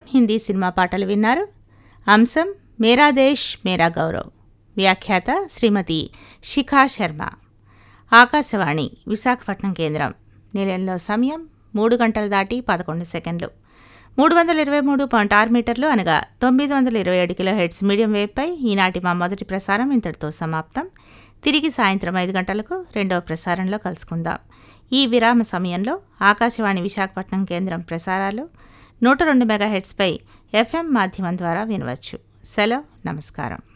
Hindi cinema పాటలు విన్నారు అంశం మేరా దేశ్ మేరా గౌరవ్ వ్యాఖ్యాత శ్రీమతి శిఖా శర్మ ఆకాశవాణి విశాఖపట్నం కేంద్రం నిలయంలో సమయం మూడు గంటలు దాటి పదకొండు సెకండ్లు మూడు వందల ఇరవై మూడు పాయింట్ ఆరు మీటర్లు అనగా తొమ్మిది వందల ఇరవై ఏడు కిలో హెడ్స్ మీడియం వేవ్పై ఈనాటి మా మొదటి ప్రసారం ఇంతటితో సమాప్తం తిరిగి సాయంత్రం ఐదు గంటలకు రెండవ ప్రసారంలో కలుసుకుందాం ఈ విరామ సమయంలో ఆకాశవాణి విశాఖపట్నం కేంద్రం ప్రసారాలు నూట రెండు మెగాహెడ్స్పై ఎఫ్ఎం మాధ్యమం ద్వారా వినవచ్చు సెలవు నమస్కారం